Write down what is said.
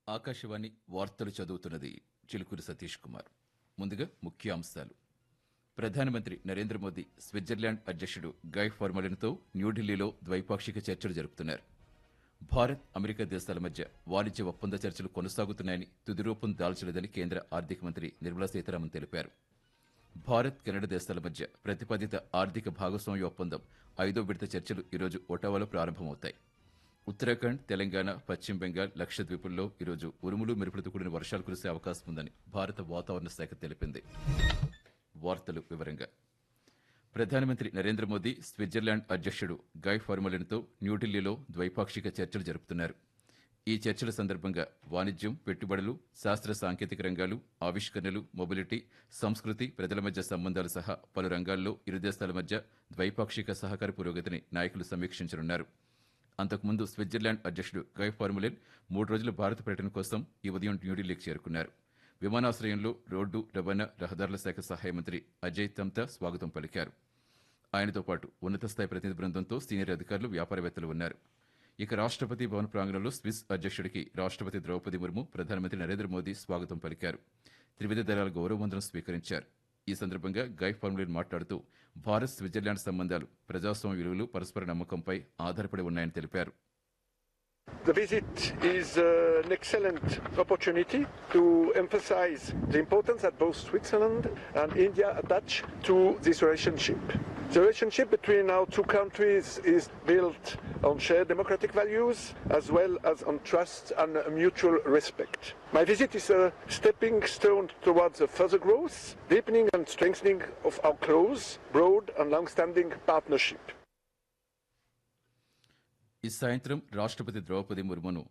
ఆకాశవాణి వార్తలు చదువుతున్నది చిలుకూరి సతీష్ కుమార్ ముందుగా ముఖ్యాంశాలు ప్రధానమంత్రి నరేంద్ర మోదీ స్విట్జర్లాండ్ అధ్యక్షుడు గై ఫార్మలిన్తో న్యూఢిల్లీలో ద్వైపాక్షిక చర్చలు జరుపుతున్నారు భారత్ అమెరికా దేశాల మధ్య వాణిజ్య ఒప్పంద చర్చలు కొనసాగుతున్నాయని తుది రూపం దాల్చలేదని కేంద్ర ఆర్థిక మంత్రి నిర్మలా సీతారామన్ తెలిపారు భారత్ కెనడా దేశాల మధ్య ప్రతిపాదిత ఆర్థిక భాగస్వామ్య ఒప్పందం ఐదో విడత చర్చలు ఈరోజు ఒటావాలో ప్రారంభమవుతాయి ఉత్తరాఖండ్ తెలంగాణ పశ్చిమ బెంగాల్ లక్షద్వీపుల్లో ఈరోజు ఉరుములు మెరుపులతో కూడిన వర్షాలు కురిసే అవకాశం ఉందని భారత వాతావరణ శాఖ తెలిపింది వార్తలు వివరంగా ప్రధానమంత్రి నరేంద్ర మోదీ స్విట్జర్లాండ్ అధ్యక్షుడు గై ఫార్మలిన్తో న్యూఢిల్లీలో ద్వైపాక్షిక చర్చలు జరుపుతున్నారు ఈ చర్చల సందర్భంగా వాణిజ్యం పెట్టుబడులు శాస్త్ర సాంకేతిక రంగాలు ఆవిష్కరణలు మొబిలిటీ సంస్కృతి ప్రజల మధ్య సంబంధాలు సహా పలు రంగాల్లో ఇరు దేశాల మధ్య ద్వైపాక్షిక సహకార పురోగతిని నాయకులు సమీక్షించనున్నారు అంతకుముందు స్విట్జర్లాండ్ అధ్యక్షుడు గై ఫార్ములిన్ మూడు రోజుల భారత పర్యటన కోసం ఈ ఉదయం న్యూఢిల్లీకి చేరుకున్నారు విమానాశ్రయంలో రోడ్డు రవాణా రహదారుల శాఖ సహాయ మంత్రి అజయ్ తమ్తా స్వాగతం పలికారు ఆయనతో పాటు ఉన్నత స్థాయి ప్రతినిధి బృందంతో సీనియర్ అధికారులు వ్యాపారవేత్తలు ఉన్నారు ఇక రాష్ట్రపతి భవన్ ప్రాంగణంలో స్విస్ అధ్యక్షుడికి రాష్ట్రపతి ద్రౌపది ముర్ము ప్రధానమంత్రి నరేంద్ర మోదీ స్వాగతం పలికారు త్రివిధ దళాల గౌరవ వందనం స్వీకరించారు ఈ సందర్భంగా గై ఫార్ములిన్ మాట్లాడుతూ భారత్ స్విట్జర్లాండ్ సంబంధాలు ప్రజాస్వామ్య విలువలు పరస్పర నమ్మకంపై ఆధారపడి ఉన్నాయని తెలిపారు The visit is uh, an excellent opportunity to emphasize the importance that both Switzerland and India attach to this relationship. The relationship between our two countries is built on shared democratic values as well as on trust and mutual respect. My visit is a stepping stone towards a further growth, deepening and strengthening of our close, broad and long-standing partnership. ఈ సాయంత్రం రాష్ట్రపతి ద్రౌపది ముర్మును